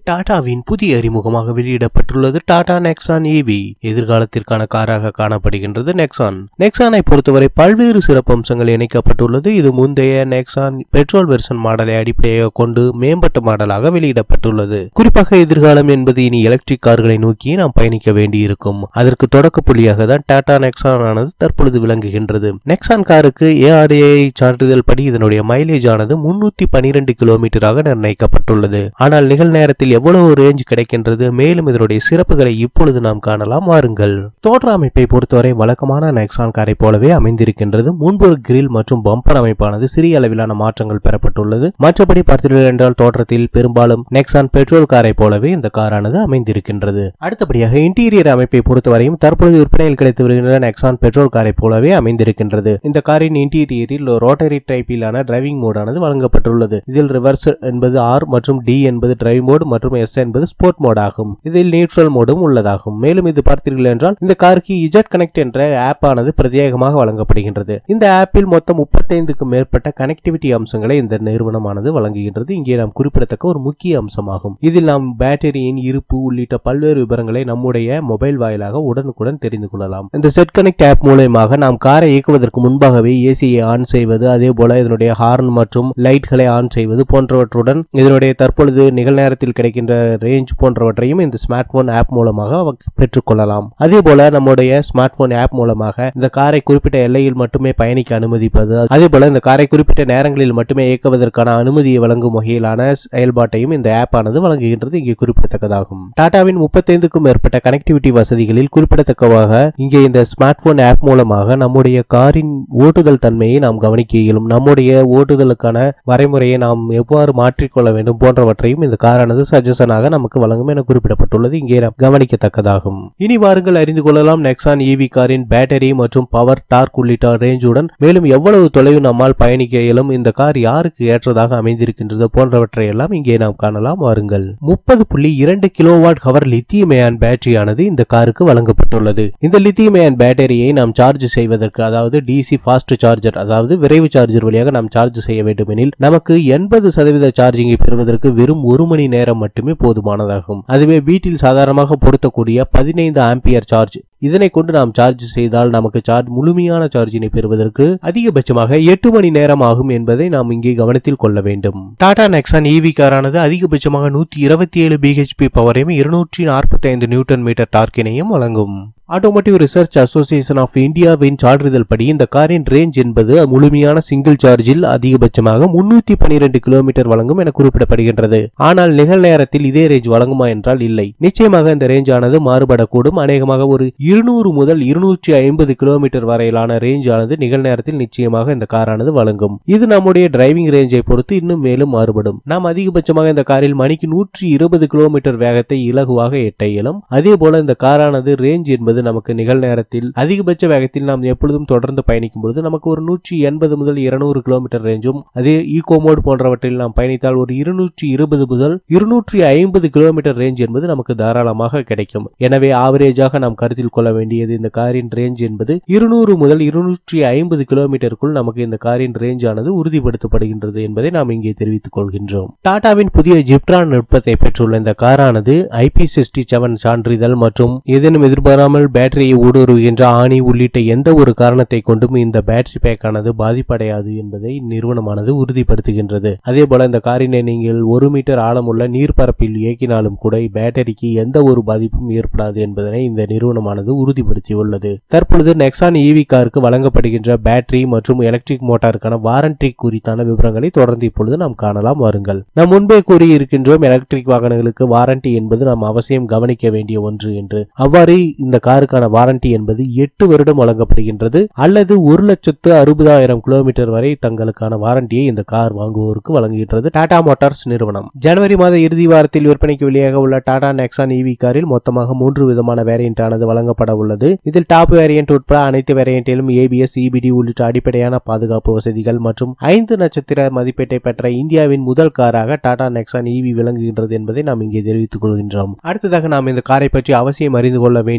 டாடாவின் புதிய அறிமுகமாக வெளியிடப்பட்டுள்ளது Tata Nexon EV எதிர்காலத்திற்கான காராக காணப்படுகின்றது நெக்ஸான் நெக்ஸானை பொறுத்தவரை பல்வேறு சிறப்பம்சங்கள் இணைக்கப்பட்டுள்ளது இது முந்தைய நெக்ஸான் பெட்ரோல் வெர்சன் மாடலை அடிப்படையாக கொண்டு மேம்பட்ட மாடலாக வெளியிடப்பட்டுள்ளது குறிப்பாக எதிர்காலம் என்பது இனி எலக்ட்ரிக் கார்களை நோக்கி நாம் பயணிக்க வேண்டியிருக்கும் அதற்கு தொடக்க புள்ளியாக தான் டாடா நெக்ஸான் ஆனது தற்பொழுது விளங்குகின்றது நெக்ஸான் காருக்கு ஏஆர்ஏ சான்றிதழ் படி இதனுடைய மைலேஜ் ஆனது முன்னூத்தி பனிரெண்டு கிலோமீட்டராக நிர்ணயிக்கப்பட்டுள்ளது ஆனால் நிகழ்நேரத்தில் எவ்வளவு ரேஞ்ச் கிடைக்கின்றது மேலும் இதனுடைய சிறப்புகளை இப்பொழுது நாம் காணலாம் வாருங்கள் தோற்ற அமைப்பை பொறுத்தவரை வழக்கமான நெக்ஸான் காரை போலவே அமைந்திருக்கின்றது முன்புற கிரில் மற்றும் பம்பர் அமைப்பானது சிறிய அளவிலான மாற்றங்கள் பெறப்பட்டுள்ளது மற்றபடி பார்த்தீர்கள் என்றால் தோற்றத்தில் பெரும்பாலும் நெக்ஸான் பெட்ரோல் காரை போலவே இந்த காரானது அமைந்திருக்கின்றது அடுத்தபடியாக இன்டீரியர் அமைப்பை பொறுத்தவரையும் தற்பொழுது விற்பனையில் கிடைத்து வருகின்ற நெக்ஸான் பெட்ரோல் காரை போலவே அமைந்திருக்கின்றது இந்த காரின் இன்டீரியரில் ரோட்டரி டைப்பிலான டிரைவிங் மோடானது வழங்கப்பட்டுள்ளது இதில் ரிவர்ஸ் என்பது ஆர் மற்றும் டி என்பது டிரைவ் மோட் மற்றும் எஸ் என்பது ஸ்போர்ட் மோட் ஆகும் இதில் நியூட்ரல் மோடும் உள்ளதாகும் மேலும் இது பார்த்தீர்கள் என்றால் இந்த காருக்கு இஜெட் கனெக்ட் என்ற ஆப் ஆனது பிரத்யேகமாக வழங்கப்படுகின்றது இந்த ஆப்பில் மொத்தம் முப்பத்தைந்துக்கும் மேற்பட்ட கனெக்டிவிட்டி அம்சங்களை இந்த நிறுவனமானது வழங்குகின்றது இங்கே நாம் குறிப்பிடத்தக்க ஒரு முக்கிய அம்சமாகும் இதில் நாம் பேட்டரியின் இருப்பு உள்ளிட்ட பல்வேறு விவரங்களை நம்முடைய மொபைல் வாயிலாக உடனுக்குடன் தெரிந்து கொள்ளலாம் இந்த செட் கனெக்ட் ஆப் மூலயமாக நாம் காரை இயக்குவதற்கு முன்பாகவே ஏசியை ஆன் செய்வது அதே போல இதனுடைய ஹார்ன் மற்றும் லைட்களை ஆன் செய்வது போன்றவற்றுடன் இதனுடைய தற்பொழுது நிகழ்நேரத்தில் கிடைக்கின்ற ரேஞ்ச் போன்றவற்றையும் இந்த ஸ்மார்ட் போன் ஆப் மூலமாக அவ- பெற்றுக்கொள்ளலாம் அதே போல நம்முடைய ஸ்மார்ட் போன் ஆப் மூலமாக இந்த காரை குறிப்பிட்ட எல்லையில் மட்டுமே பயணிக்க அனுமதிப்பது அதே போல இந்த காரை குறிப்பிட்ட நேரங்களில் மட்டுமே இயக்குவதற்கான அனுமதியை வழங்கும் வகையிலான செயல்பாட்டையும் இந்த ஆப் ஆனது வழங்குகின்றது இங்கே குறிப்பிடத்தக்கதாகும் டாடாவின் முப்பத்தைந்துக்கும் மேற்பட்ட கனெக்டிவிட்டி வசதிகளில் குறிப்பிடத்தக்கவாக இங்கே இந்த ஸ்மார்ட் போன் ஆப் மூலமாக நம்முடைய காரின் ஓட்டுதல் தன்மையை நாம் கவனிக்க இயலும் நம்முடைய ஓட்டுதலுக்கான வரைமுறையை நாம் எவ்வாறு மாற்றிக்கொள்ள வேண்டும் போன்றவற்றையும் இந்த காரானது சஜஷனாக நமக்கு வழங்கும் என குறிப்பிடப்பட்டுள்ளது இங்கே நாம் கவனிக்கத்தக்கதாகும் இனி வாருங்கள் அறிந்து கொள்ளலாம் நெக்ஸான் ஈவி காரின் பேட்டரி மற்றும் பவர் டார்க் உள்ளிட்ட ரேஞ்சுடன் மேலும் எவ்வளவு தொலைவு நம்மால் பயணிக்க இயலும் இந்த கார் யாருக்கு ஏற்றதாக அமைந்திருக்கின்றது போன்றவற்றை எல்லாம் இங்கே நாம் காணலாம் வாருங்கள் முப்பது புள்ளி இரண்டு கிலோவாட் ஹவர் லித்தியம் அயன் பேட்டரியானது இந்த காருக்கு வழங்கப்பட்டுள்ளது இந்த லித்தியம் அயன் பேட்டரியை நாம் சார்ஜ் செய்வதற்கு அதாவது டிசி ஃபாஸ்ட் சார்ஜர் அதாவது விரைவு சார்ஜர் வழியாக நாம் சார்ஜ் செய்ய வேண்டுமெனில் நமக்கு எண்பது சதவீத சார்ஜிங்கை பெறுவதற்கு வெறும் ஒரு மணி நேரம் மட்டுமே போதுமானதாகும் அதுவே வீட்டில் சாதாரணமாக பொருத்தக்கூடிய பதினைந்து ஆம்பியர் சார்ஜ் இதனை கொண்டு நாம் சார்ஜ் செய்தால் நமக்கு சார்ஜ் முழுமையான சார்ஜினை பெறுவதற்கு அதிகபட்சமாக எட்டு மணி நேரம் ஆகும் என்பதை நாம் இங்கே கவனத்தில் கொள்ள வேண்டும் டாடா நெக்ஸான் ஈவி காரானது அதிகபட்சமாக நூத்தி இருபத்தி ஏழு பிஹெச்பி பவரையும் இருநூற்றி நாற்பத்தி ஐந்து நியூட்டன் மீட்டர் டார்க்கினையும் வழங்கும் ஆட்டோமோட்டிவ் ரிசர்ச் அசோசியேஷன் ஆஃப் இந்தியாவின் சான்றிதழ் படி இந்த காரின் ரேஞ்ச் என்பது முழுமையான சிங்கிள் சார்ஜில் அதிகபட்சமாக முன்னூத்தி பனிரெண்டு கிலோமீட்டர் வழங்கும் என குறிப்பிடப்படுகின்றது ஆனால் நிகழ்நேரத்தில் இதே ரேஞ்ச் வழங்குமா என்றால் இல்லை நிச்சயமாக இந்த ரேஞ்ச் ஆனது மாறுபடக்கூடும் அநேகமாக ஒரு இருநூறு முதல் இருநூற்றி ஐம்பது கிலோமீட்டர் வரையிலான ரேஞ்ச் ஆனது நிகழ்நேரத்தில் நிச்சயமாக இந்த காரானது வழங்கும் இது நம்முடைய டிரைவிங் ரேஞ்சை பொறுத்து இன்னும் மேலும் மாறுபடும் நாம் அதிகபட்சமாக இந்த காரில் மணிக்கு நூற்றி இருபது கிலோமீட்டர் வேகத்தை இலகுவாக எட்ட இயலும் அதே போல இந்த காரானது ரேஞ்ச் என்பது நமக்கு நிகழ்நேரத்தில் அதிகபட்ச வேகத்தில் நாம் எப்பொழுதும் தொடர்ந்து பயணிக்கும் பொழுது நமக்கு ஒரு நூற்றி எண்பது முதல் இருநூறு கிலோமீட்டர் ரேஞ்சும் அதே ஈகோ மோட் போன்றவற்றில் நாம் பயணித்தால் ஒரு இருநூற்றி இருபது முதல் இருநூற்றி ஐம்பது கிலோமீட்டர் ரேஞ்ச் என்பது நமக்கு தாராளமாக கிடைக்கும் எனவே ஆவரேஜாக நாம் கருத்தில் கொள்ள வேண்டியது இந்த காரின் ரேஞ்ச் என்பது இருநூறு முதல் இருநூற்றி ஐம்பது கிலோமீட்டருக்குள் நமக்கு இந்த காரின் ரேஞ்ச் ஆனது உறுதிப்படுத்தப்படுகின்றது என்பதை நாம் இங்கே தெரிவித்துக் கொள்கின்றோம் டாடாவின் புதிய ஜிப்ரான் நுட்பத்தை பெற்றுள்ள இந்த காரானது ஐபி சிக்ஸ்டி செவன் சான்றிதழ் மற்றும் ஏதேனும் எதிர்பாராமல் பேட்டரியை ஊடுருவுகின்ற ஆணி உள்ளிட்ட எந்த ஒரு காரணத்தை கொண்டும் இந்த பேட்டரி பேக்கானது பாதிப்படையாது என்பதை இந்நிறுவனமானது உறுதிப்படுத்துகின்றது அதே போல இந்த காரினை நீங்கள் ஒரு மீட்டர் ஆழமுள்ள நீர்ப்பரப்பில் இயக்கினாலும் கூட பேட்டரிக்கு எந்த ஒரு பாதிப்பும் ஏற்படாது என்பதனை இந்த நிறுவனமானது உறுதிப்படுத்தியுள்ளது தற்பொழுது நெக்ஸான் ஈவி காருக்கு வழங்கப்படுகின்ற பேட்டரி மற்றும் எலக்ட்ரிக் மோட்டாருக்கான வாரண்டி குறித்தான விவரங்களை தொடர்ந்து இப்பொழுது நாம் காணலாம் வாருங்கள் நாம் முன்பே கூறியிருக்கின்றோம் எலக்ட்ரிக் வாகனங்களுக்கு வாரண்டி என்பது நாம் அவசியம் கவனிக்க வேண்டிய ஒன்று என்று அவ்வாறு இந்த காருக்கான வாரண்டி என்பது எட்டு வருடம் வழங்கப்படுகின்றது அல்லது ஒரு லட்சத்து அறுபதாயிரம் கிலோமீட்டர் வரை தங்களுக்கான வாரண்டியை இந்த கார் வாங்குவோருக்கு வழங்குகின்றது டாடா மோட்டார்ஸ் நிறுவனம் ஜனவரி மாத இறுதி வாரத்தில் விற்பனைக்கு வெளியாக உள்ள டாடா நெக்ஸான் ஈவி காரில் மொத்தமாக மூன்று விதமான வேரியன்ட் ஆனது வழங்கப்பட உள்ளது இதில் டாப் வேரியன்ட் உட்பட அனைத்து வேரியண்டிலும் ஏபிஎஸ் இபிடி உள்ளிட்ட அடிப்படையான பாதுகாப்பு வசதிகள் மற்றும் ஐந்து நட்சத்திர மதிப்பீட்டை பெற்ற இந்தியாவின் முதல் காராக டாடா நெக்ஸான் ஈவி விளங்குகின்றது என்பதை நாம் இங்கே தெரிவித்துக் கொள்கின்றோம் அடுத்ததாக நாம் இந்த காரை பற்றி அவசியம் அறிந்து கொள்ள வேண்டியது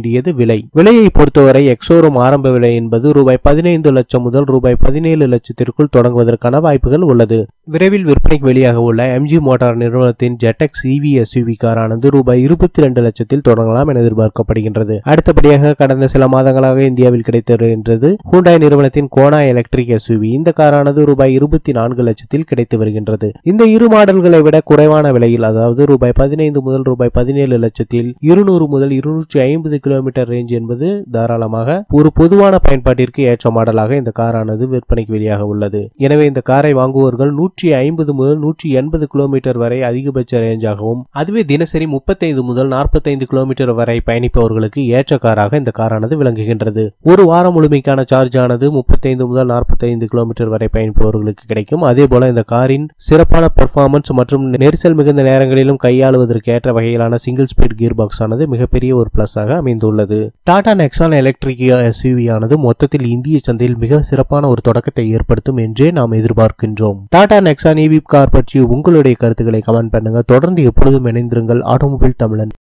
விலை விலையை பொறுத்தவரை எக்ஸோரூம் ஆரம்ப விலை என்பது ரூபாய் பதினைந்து லட்சம் முதல் ரூபாய் பதினேழு லட்சத்திற்குள் தொடங்குவதற்கான வாய்ப்புகள் உள்ளது விரைவில் விற்பனைக்கு வெளியாக உள்ள எம்ஜி மோட்டார் நிறுவனத்தின் ஜெட்டெக்ஸ் இவி எஸ்யூவி காரானது ரூபாய் இருபத்தி ரெண்டு லட்சத்தில் தொடங்கலாம் என எதிர்பார்க்கப்படுகின்றது அடுத்தபடியாக கடந்த சில மாதங்களாக இந்தியாவில் கிடைத்து வருகின்றது ஹூண்டாய் நிறுவனத்தின் கோனா எலக்ட்ரிக் எஸ்யூவி இந்த காரானது ரூபாய் இருபத்தி நான்கு லட்சத்தில் கிடைத்து வருகின்றது இந்த இரு மாடல்களை விட குறைவான விலையில் அதாவது ரூபாய் பதினைந்து முதல் ரூபாய் பதினேழு லட்சத்தில் இருநூறு முதல் இருநூற்றி ஐம்பது கிலோமீட்டர் ரேஞ்ச் என்பது தாராளமாக ஒரு பொதுவான பயன்பாட்டிற்கு ஏற்ற மாடலாக இந்த காரானது விற்பனைக்கு வெளியாக உள்ளது எனவே இந்த காரை வாங்குவோர்கள் நூற்றி ஐம்பது முதல் நூற்றி எண்பது கிலோமீட்டர் வரை அதிகபட்ச ரேஞ்சாகவும் அதுவே தினசரி முப்பத்தைந்து முதல் நாற்பத்தைந்து கிலோமீட்டர் வரை பயணிப்பவர்களுக்கு ஏற்ற காராக இந்த காரானது விளங்குகின்றது ஒரு வாரம் முழுமைக்கான சார்ஜ் ஆனது முப்பத்தைந்து முதல் நாற்பத்தைந்து கிலோமீட்டர் வரை பயணிப்பவர்களுக்கு கிடைக்கும் அதே போல இந்த காரின் சிறப்பான பெர்ஃபார்மன்ஸ் மற்றும் நெரிசல் மிகுந்த நேரங்களிலும் கையாளுவதற்கு ஏற்ற வகையிலான சிங்கிள் ஸ்பீட் கியர் பாக்ஸ் ஆனது மிகப்பெரிய ஒரு பிளஸ் ஆக அமைந்துள்ளது டாடா நெக்ஸான் எலக்ட்ரிக் எஸ்யூவி ஆனது மொத்தத்தில் இந்திய சந்தையில் மிக சிறப்பான ஒரு தொடக்கத்தை ஏற்படுத்தும் என்றே நாம் எதிர்பார்க்கின்றோம் டாடா நெக்ஸான் இவி கார் பற்றி உங்களுடைய கருத்துக்களை கமெண்ட் பண்ணுங்க தொடர்ந்து எப்பொழுதும் இணைந்திருங்கள் ஆட்டோமொபைல் தமிழன்